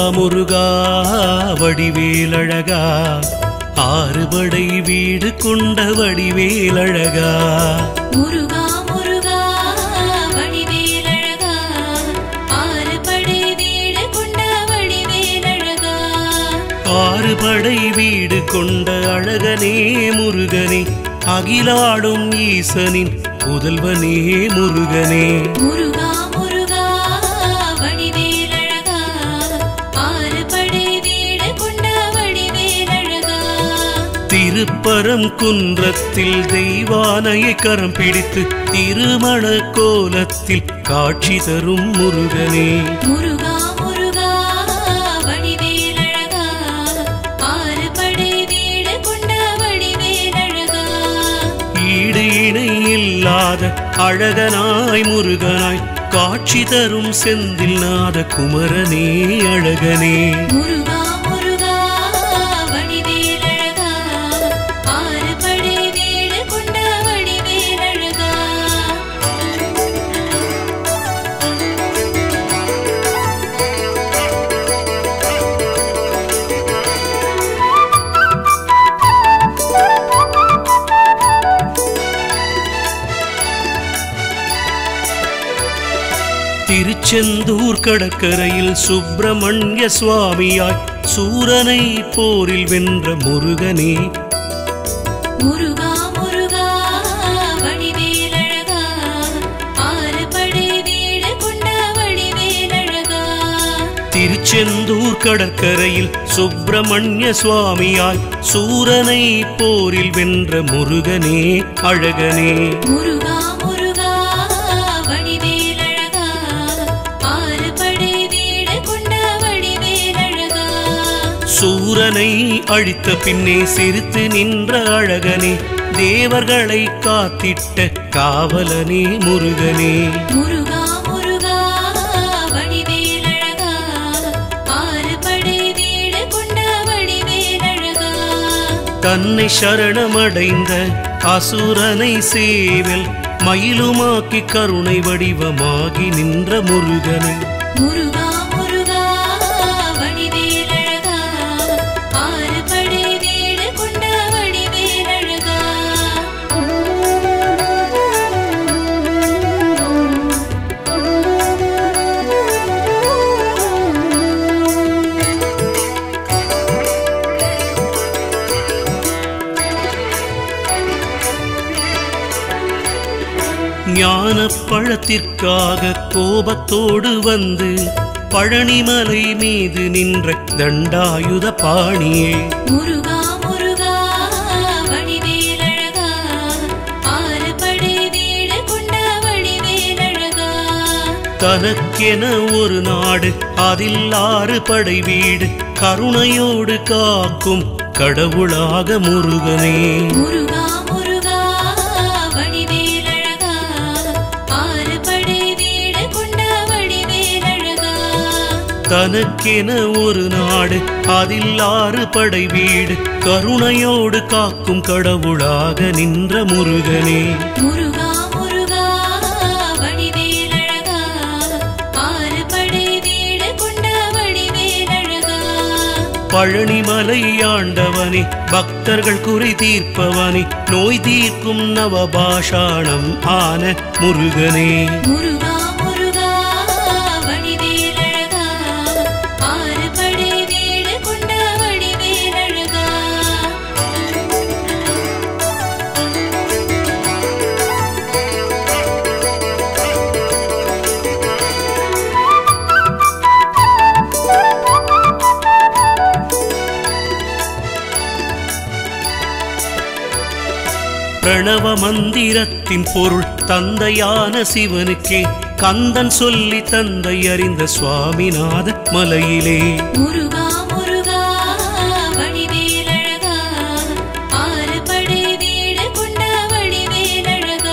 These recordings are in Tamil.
முருகா வடிவேலழகா ஆறுபடை வீடு கொண்ட வடிவேலழகா முருகா முருகா வடிவேலழகா ஆறு படை வீடு கொண்ட வடிவேலழகா ஆறுபடை வீடு கொண்ட அழகனே முருகனே அகிலாடும் ஈசனின் புதல்வனே முருகனே முருகா முருகா வடிவேலழகா ஆறு படை வீடு கொண்ட வடிவேலழகா திருப்பரம் குன்றத்தில் தெய்வானையை கரம் பிடித்து திருமண கோலத்தில் காட்சி தரும் முருகனே முருகா முருகா வடிவேலழகா ஆறு படை வீடு கொண்ட வடிவேலழகா ஈடு இணை இல்லாத அழகனாய் முருகனாய் காட்சி தரும் செந்தில் நாத குமரனே அழகனே முருகா முருகா வடிவேலழகா ஆறு படை வீடு கொண்ட வடிவேலழகா திருச்செந்தூர் கடற்கரையில் சுப்பிரமணிய சுவாமியாய் சூரனை போரில் வென்ற முருகனே முருகா முருகா வடிவேலழகா ஆறு படை வீடு கொண்ட வடிவேலழகா திருச்செந்தூர் கடற்கரையில் சுப்பிரமணிய சுவாமியாய் சூரனை போரில் வென்ற முருகனே அழகனே முருகா முருகா வடிவேலழகா ஆறு படை வீடு கொண்ட வடிவேலழகா சூரனை அழித்த பின்னே சிரித்து நின்ற அழகனே தேவர்களை காத்திட்ட காவலனே முருகனே முருகா முருகா வடிவேலழகா ஆறு படை வீடு கொண்ட வடிவேலழகா தன்னை சரணமடைந்த அசுரனை சேவல் மயிலுமாக்கி கருணை வடிவமாகி நின்ற முருகனே முருகா முருகா வடிவேலழகா ஆறு படை வீடு கொண்ட வடிவேலழகா ஞானப் பழத்திற்காக கோபத்தோடு வந்து பழனிமலை மீது நின்ற தண்டாயுத பாணியே முருகா முருகா வடிவேலழகா ஆறு படை வீடு கொண்ட வடிவேலழகா தனக்கென ஒரு நாடு அதில் ஆறு படை வீடு கருணையோடு காக்கும் கடவுளாக முருகனே முருகா முருகா வடிவேலழகா ஆறு படை வீடு கொண்ட வடிவேலழகா தனக்கென ஒரு நாடு அதில் ஆறு படை வீடு கருணையோடு காக்கும் கடவுளாக நின்ற முருகனே முருகா முருகா வடிவேலழகா ஆறு படை வீடு கொண்ட வடிவேலழகா பழனிமலை ஆண்டவனே பக்தர்கள் குறை தீர்ப்பவனே நோய் தீர்க்கும் நவபாஷாணம் ஆன முருகனே முருகா முருகா வடிவேலழகா ஆறு படை வீடு கொண்ட வடிவேலழகா பிரணவ மந்திரத்தின் பொருள் தந்தையான சிவனுக்கே கந்தன் சொல்லி தந்தை அறிந்த சுவாமிநாத மலையிலே முருகா முருகா வடிவேலழகா ஆறு படை வீடு கொண்ட வடிவேலழகா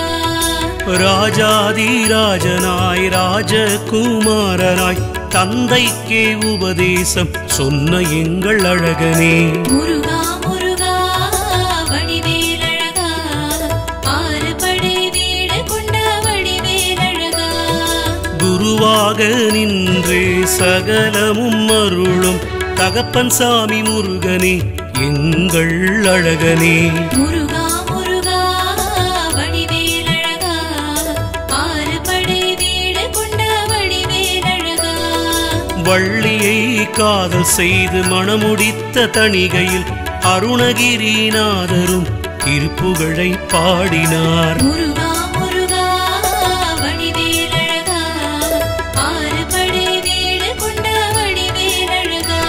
ராஜாதிராஜனாய் ராஜகுமாரனாய் தந்தைக்கே உபதேசம் சொன்ன எங்கள் அழகனே முருகா முருகா வடிவேலழகா ஆறு படை வீடு கொண்ட வடிவேலழகா குரு குருவாக நின்று சகலமும் அருளும் தகப்பன் சாமி முருகனே எங்கள் அழகனே முருகா முருகா வடிவேலழகா ஆறு படை வீடு கொண்ட வடிவேலழகா வள்ளியை காதல் செய்து மணமுடித்த தணிகையில் அருணகிரிநாதரும் திருப்புகழை பாடினார் முருகா முருகா வடிவேலழகா ஆறு படை வீடு கொண்ட வடிவேலழகா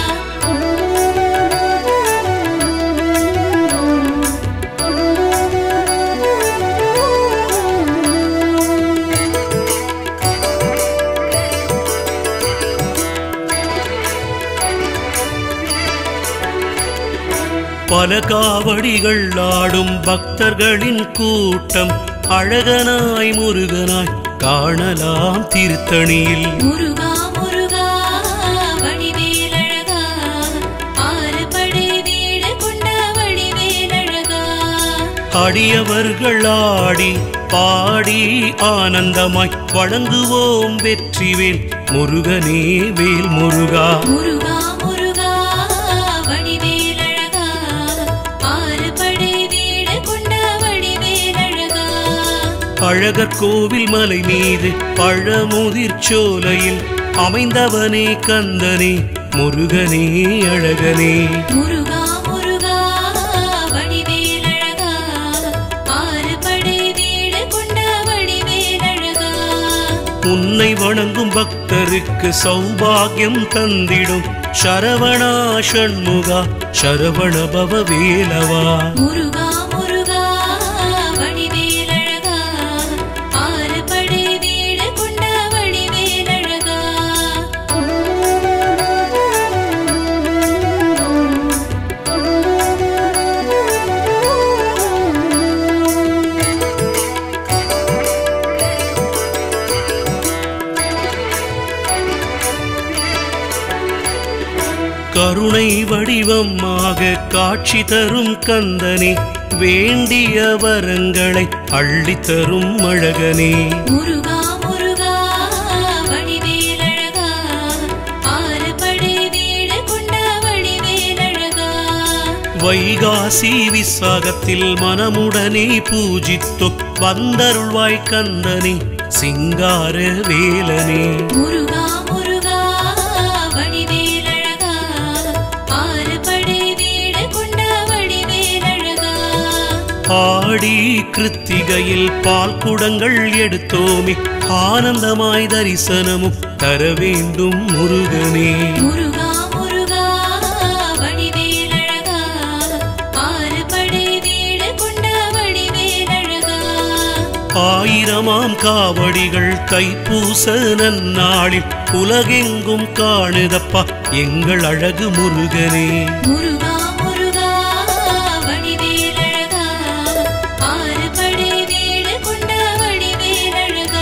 பல காவடிகள் ஆடும் பக்தர்களின் கூட்டம் அழகனாய் முருகனாய் காணலாம் திருத்தணியில் முருகா முருகா வடிவேலழகா ஆறு படை வீடு கொண்ட வடிவேலழகா அடியவர்கள் ஆடி பாடி ஆனந்தமாய் வழங்குவோம் வெற்றிவேல் முருகனே வேல் முருகா முருகா முருகா வடிவேலழகா ஆறு படை வீடு கொண்ட வடிவேலழகா அழகர் கோவில் மலை மீது பழமுதிர் சோலையில் அமைந்தவனே கந்தனே முருகனே அழகனே முருகா முருகா வடிவேலழகா ஆறு படை வீடு கொண்ட வடிவேலழகா உன்னை வணங்கும் பக்தருக்கு சௌபாகியம் தந்திடும் சரவணா ஷண்முகா சரவண பவ வேலவா முருகா முருகா வடிவேலழகா ஆறு படை வீடு கொண்ட வடிவேலழகா கருணை வடிவமாக காட்சி தரும் கந்தனே வேண்டிய வரங்களை அள்ளித் தரும் அழகனே முருகா முருகா வடிவேலழகா ஆறு படை வீடு கொண்ட வடிவேலழகா வைகாசி விசாகத்தில் மனமுடனே பூஜித்தோ வந்தருள்வாய் கந்தனே சிங்கார வேலனே முருகா முருகா வடிவேலழகா ஆறு படை வீடு கொண்ட வடிவேலழகா ஆடி கிருத்திகையில் பால் குடங்கள் எடுத்தோமே ஆனந்தமாய் தரிசனமும் தர வேண்டும் முருகனே முருகா முருகா வடிவேலழகா ஆறு படை வீடு கொண்ட வடிவேலழகா ஆயிரமாம் காவடிகள் தைப்பூச நன்னாளில் உலகெங்கும் காணுதப்பா எங்கள் அழகு முருகனே முருகா முருகா வடிவேலழகா ஆறு படை வீடு கொண்ட வடிவேலழகா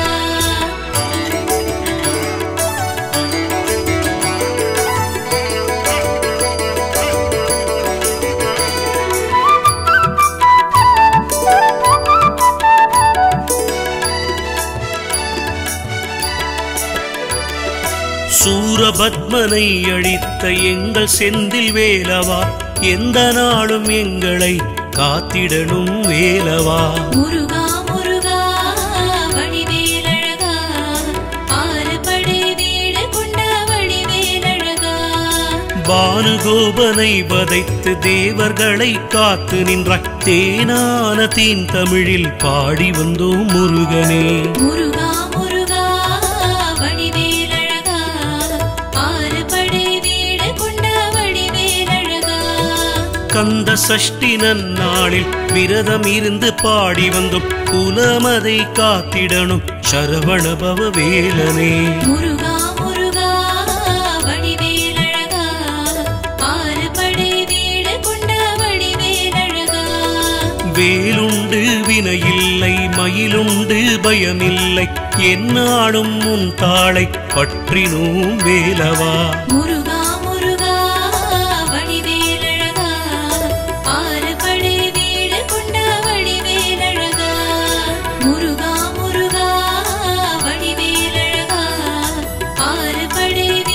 சூரபத்மனை அழித்த எங்கள் செந்தில் வேலவா எந்த நாளும் எங்களை காத்திடணும் வேலவா முருகா முருகா வடிவேலழகா ஆறு படை வீடு கொண்ட வடிவேலழகா பானுகோபனை வதைத்து தேவர்களை காத்து நின்றாய் தேனான தீன் தமிழில் பாடி வந்தோம் முருகனே முருகா முருகா வடிவேலழகா ஆறு படை வீடு கொண்ட வடிவேலழகா கந்த சஷ்டி நன்னாளில் விரதம் இருந்து பாடி வந்தோம் குலமதை காத்திடணும் சரவணபவ வேலனே முருகா முருகா வடிவேலழகா ஆறு படை வீடு கொண்ட வடிவேலழகா வேலுண்டு வினையில்லை மயிலுண்டு பயமில்லை என்னாடும் உன் தாளை பற்றினோம் வேலவா முருகா முருகா வடிவேலழகா ஆறு படை வீடு கொண்ட வடிவேலழகா முருகா முருகா வடிவேலழகா ஆறு படை